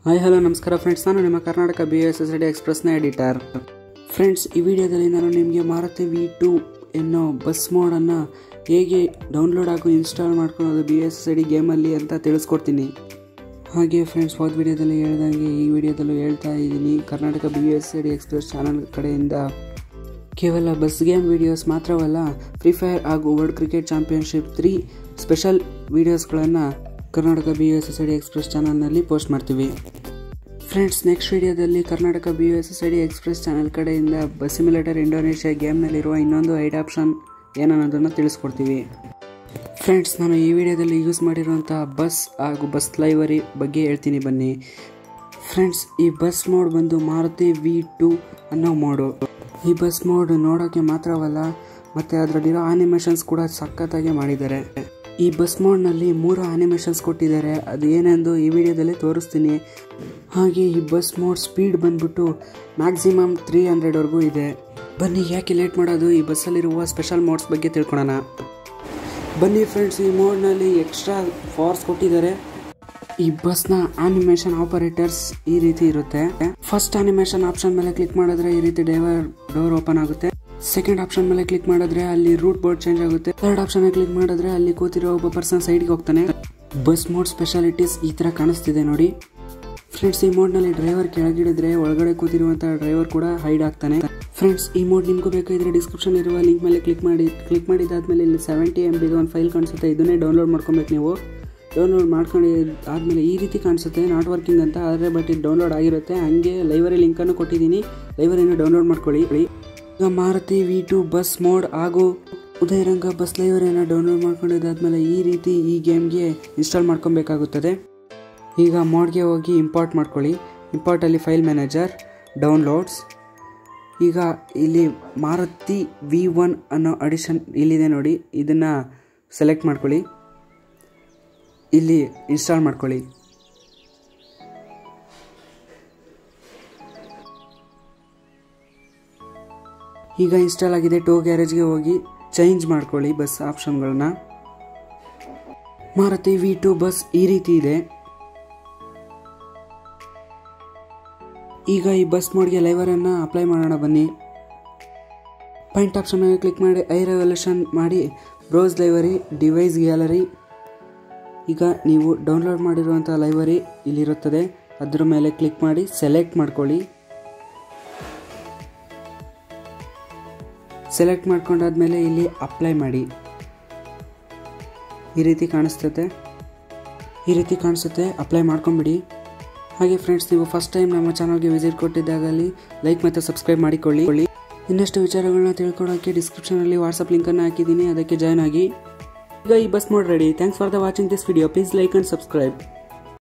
hi hello ನಮಸ್ಕಾರ friends ನಾನು ನಿಮ್ಮ Karnataka B S S D ಎಕ್ಸ್ಪ್ರೆಸ್ನ ಎಡಿಟರ್ ಫ್ರೆಂಡ್ಸ್ ಈ ವಿಡಿಯೋದಲ್ಲಿ ನಾನು ನಿಮಗೆ ಮಾರುತಿ ವಿ ಟು ಎನ್ನೋ ಬಸ್ ಮೋಡನ್ನು ಹೇಗೆ ಡೌನ್ಲೋಡ್ ಹಾಗೂ ಇನ್ಸ್ಟಾಲ್ ಮಾಡ್ಕೊಳ್ಳೋದು ಬಿ ಎಸ್ ಎಸ್ ಡಿ ಗೇಮಲ್ಲಿ ಅಂತ ತಿಳಿಸ್ಕೊಡ್ತೀನಿ ಹಾಗೆ ಫ್ರೆಂಡ್ಸ್ ಹೋದ ವಿಡಿಯೋದಲ್ಲಿ ಹೇಳ್ದಂಗೆ ಈ ವಿಡಿಯೋದಲ್ಲೂ ಹೇಳ್ತಾ ಇದ್ದೀನಿ Karnataka B S D express channel ಕಡೆಯಿಂದ ಕೇವಲ ಬಸ್ ಗೇಮ್ ವಿಡಿಯೋಸ್ ಮಾತ್ರವಲ್ಲ ಫ್ರೀ ಫೈರ್ ಹಾಗೂ world cricket championship three special ವಿಡಿಯೋಸ್ಗಳನ್ನು Karnataka B S S D express ಚಾನಲ್ನಲ್ಲಿ ಪೋಸ್ಟ್ ಮಾಡ್ತೀವಿ ಫ್ರೆಂಡ್ಸ್ ನೆಕ್ಸ್ಟ್ ವಿಡಿಯೋದಲ್ಲಿ Karnataka B S S D express channel ಕಡೆಯಿಂದ ಬಸ್ ಸಿಮ್ಯುಲೇಟರ್ ಇಂಡೋನೇಷ್ಯಾ ಗೇಮ್ನಲ್ಲಿರುವ ಇನ್ನೊಂದು ಐಡ್ ಆಪ್ಷನ್ ಏನನ್ನೋದನ್ನು ತಿಳಿಸ್ಕೊಡ್ತೀವಿ ಫ್ರೆಂಡ್ಸ್ ನಾನು ಈ ವಿಡಿಯೋದಲ್ಲಿ ಯೂಸ್ ಮಾಡಿರುವಂಥ ಬಸ್ ಹಾಗೂ ಬಸ್ ಲೈವರಿ ಬಗ್ಗೆ ಹೇಳ್ತೀನಿ ಬನ್ನಿ ಫ್ರೆಂಡ್ಸ್ ಈ ಬಸ್ ಮೋಡ್ ಬಂದು ಮಾರುತಿ ವಿ ಟು ಅನ್ನೋ ಮೋಡು ಈ ಬಸ್ ಮೋಡ್ ನೋಡೋಕ್ಕೆ ಮಾತ್ರವಲ್ಲ ಮತ್ತು ಅದರಲ್ಲಿರೋ ಆನಿಮೇಷನ್ಸ್ ಕೂಡ ಸಖತ್ತಾಗಿ ಮಾಡಿದ್ದಾರೆ ಈ ಬಸ್ ಮೋಡ್ನಲ್ಲಿ ಮೂರು ಆನಿಮೇಷನ್ಸ್ ಕೊಟ್ಟಿದ್ದಾರೆ ಅದು ಏನೆಂದು ಈ ವಿಡಿಯೋದಲ್ಲಿ ತೋರಿಸ್ತೀನಿ ಹಾಗೆ ಈ ಬಸ್ ಮೋಡ್ ಸ್ಪೀಡ್ ಬಂದ್ಬಿಟ್ಟು ಮ್ಯಾಕ್ಸಿಮಮ್ ತ್ರೀ ಹಂಡ್ರೆಡ್ವರೆಗೂ ಇದೆ ಬನ್ನಿ ಯಾಕೆ ಲೇಟ್ ಮಾಡೋದು ಈ ಬಸ್ಸಲ್ಲಿರುವ ಸ್ಪೆಷಲ್ ಮೋಡ್ಸ್ ಬಗ್ಗೆ ತಿಳ್ಕೊಳೋಣ ಬನ್ನಿ ಫ್ರೆಂಡ್ಸ್ ಈ ಮೋಡ್ನಲ್ಲಿ ಎಕ್ಸ್ಟ್ರಾ ಫಾರ್ಸ್ ಕೊಟ್ಟಿದ್ದಾರೆ ಈ ಬಸ್ನ ಆನಿಮೇಷನ್ ಆಪರೇಟರ್ಸ್ ಈ ರೀತಿ ಇರುತ್ತೆ ಫಸ್ಟ್ ಆನಿಮೇಷನ್ ಆಪ್ಷನ್ ಮೇಲೆ ಕ್ಲಿಕ್ ಮಾಡಿದ್ರೆ ಈ ರೀತಿ ಡೈವರ್ ಡೋರ್ ಓಪನ್ ಆಗುತ್ತೆ ಸೆಕೆಂಡ್ ಆಪ್ಷನ್ ಮೇಲೆ ಕ್ಲಿಕ್ ಮಾಡಿದ್ರೆ ಅಲ್ಲಿ ರೂಟ್ ಬೋರ್ಡ್ ಚೇಂಜ್ ಆಗುತ್ತೆ ಥರ್ಡ್ ಆಪ್ಷನ್ ಕ್ಲಿಕ್ ಮಾಡಿದ್ರೆ ಅಲ್ಲಿ ಕೂತಿರೋ ಒಬ್ಬ ಪರ್ಸನ್ ಸೈಡ್ಗೆ ಹೋಗ್ತಾನೆ ಬಸ್ ಮೋಡ್ ಸ್ಪೆಷಾಲಿಟೀಸ್ ಈ ತರ ಕಾಣಿಸ್ತಿದೆ ನೋಡಿ ಫ್ರೆಂಡ್ಸ್ ಈ ಮೋಡ್ ನಲ್ಲಿ ಡ್ರೈವರ್ ಕೆಳಗಿಡಿದ್ರೆ ಒಳಗಡೆ ಕೂತಿರುವಂತಹ ಡ್ರೈವರ್ ಕೂಡ ಹೈಡ್ ಆಗ್ತಾನೆ ಫ್ರೆಂಡ್ಸ್ ಈ ಮೋಡ್ ನಿಮ್ಗೂ ಬೇಕಾದ್ರೆ ಡಿಸ್ಕ್ರಿಪ್ಷನ್ ಇರುವ ಲಿಂಕ್ ಮೇಲೆ ಕ್ಲಿಕ್ ಮಾಡಿ ಕ್ಲಿಕ್ ಮಾಡಿದಾದ್ಮೇಲೆ ಇಲ್ಲಿ ಸೆವೆಂಟಿ ಎಂ ಬಿಗೆ ಒಂದು ಫೈಲ್ ಕಾಣಿಸುತ್ತೆ ಇದನ್ನೇ ಡೌನ್ಲೋಡ್ ಮಾಡ್ಕೊಬೇಕು ನೀವು ಡೌನ್ಲೋಡ್ ಮಾಡ್ಕೊಂಡು ಆದಮೇಲೆ ಈ ರೀತಿ ಕಾಣಿಸುತ್ತೆ ನಾಟ್ ವರ್ಕಿಂಗ್ ಅಂತ ಆದರೆ ಬಟ್ ಇದು ಡೌನ್ಲೋಡ್ ಆಗಿರುತ್ತೆ ಹಂಗೆ ಲೈವರಿ ಲಿಂಕನ್ನು ಕೊಟ್ಟಿದ್ದೀನಿ ಲೈವರಿನ ಡೌನ್ಲೋಡ್ ಮಾಡ್ಕೊಳ್ಳಿ ಈಗ Maruti V two bus mode ಹಾಗೂ ಉದಯರಂಗ ಬಸ್ ಲೈವರಿಯನ್ನು ಡೌನ್ಲೋಡ್ ಮಾಡ್ಕೊಂಡಿದ್ದಾದ್ಮೇಲೆ ಈ ರೀತಿ ಈ ಗೇಮ್ಗೆ ಇನ್ಸ್ಟಾಲ್ ಮಾಡ್ಕೊಬೇಕಾಗುತ್ತದೆ ಈಗ ಮೋಡ್ಗೆ ಹೋಗಿ ಇಂಪೋರ್ಟ್ ಮಾಡ್ಕೊಳ್ಳಿ ಇಂಪೋರ್ಟಲ್ಲಿ ಫೈಲ್ ಮ್ಯಾನೇಜರ್ ಡೌನ್ಲೋಡ್ಸ್ ಈಗ ಇಲ್ಲಿ ಮಾರುತಿ ವಿ ಒನ್ ಅನ್ನೋ ಅಡಿಷನ್ ಇಲ್ಲಿದೆ ನೋಡಿ ಇದನ್ನು ಸೆಲೆಕ್ಟ್ ಮಾಡ್ಕೊಳ್ಳಿ ಇಲ್ಲಿ ಇನ್ಸ್ಟಾಲ್ ಮಾಡ್ಕೊಳ್ಳಿ ಈಗ ಇನ್ಸ್ಟಾಲ್ ಆಗಿದೆ ಟೋ ಗ್ಯಾರೇಜ್ಗೆ ಹೋಗಿ ಚೇಂಜ್ ಮಾಡ್ಕೊಳ್ಳಿ ಬಸ್ ಆಪ್ಷನ್ಗಳನ್ನ ಮಾರುತಿ ವಿ ಟು ಬಸ್ ಈ ರೀತಿ ಇದೆ ಈಗ ಈ ಬಸ್ ಮೋಡ್ಗೆ ಲೈವರನ್ನು ಅಪ್ಲೈ ಮಾಡೋಣ ಬನ್ನಿ ಪಾಯಿಂಟ್ ಆಪ್ಷನ್ ಮೇಲೆ ಕ್ಲಿಕ್ ಮಾಡಿ ಐ ರೆವಲ್ಯೂಷನ್ ಮಾಡಿ ಬ್ರೌಸ್ ಲೈವರಿ ಡಿವೈಸ್ ಗ್ಯಾಲರಿ ಈಗ ನೀವು ಡೌನ್ಲೋಡ್ ಮಾಡಿರುವಂಥ ಲೈವರಿ ಇಲ್ಲಿರುತ್ತದೆ ಅದರ ಮೇಲೆ ಕ್ಲಿಕ್ ಮಾಡಿ ಸೆಲೆಕ್ಟ್ ಮಾಡ್ಕೊಳ್ಳಿ ಸೆಲೆಕ್ಟ್ ಮಾಡ್ಕೊಂಡಾದ್ಮೇಲೆ ಇಲ್ಲಿ ಅಪ್ಲೈ ಮಾಡಿ ಈ ರೀತಿ ಕಾಣಿಸ್ತದೆ ಈ ರೀತಿ ಕಾಣಿಸುತ್ತೆ ಅಪ್ಲೈ ಮಾಡ್ಕೊಂಬಿಡಿ ಹಾಗೆ ಫ್ರೆಂಡ್ಸ್ ನೀವು ಫಸ್ಟ್ ಟೈಮ್ ನಮ್ಮ ಚಾನಲ್ಗೆ ವಿಸಿಟ್ ಕೊಟ್ಟಿದ್ದಾಗಲಿ ಲೈಕ್ ಮತ್ತು ಸಬ್ಸ್ಕ್ರೈಬ್ ಮಾಡಿಕೊಳ್ಳಿ ಇನ್ನಷ್ಟು ವಿಚಾರಗಳನ್ನ ತಿಳ್ಕೊಳ್ಳೋಕ್ಕೆ ಡಿಸ್ಕ್ರಿಪ್ಷನಲ್ಲಿ ವಾಟ್ಸಪ್ ಲಿಂಕನ್ನು ಹಾಕಿದ್ದೀನಿ ಅದಕ್ಕೆ ಜಾಯ್ನ್ ಆಗಿ ಈಗ ಈ bus mode ready thanks for the watching this video please like and subscribe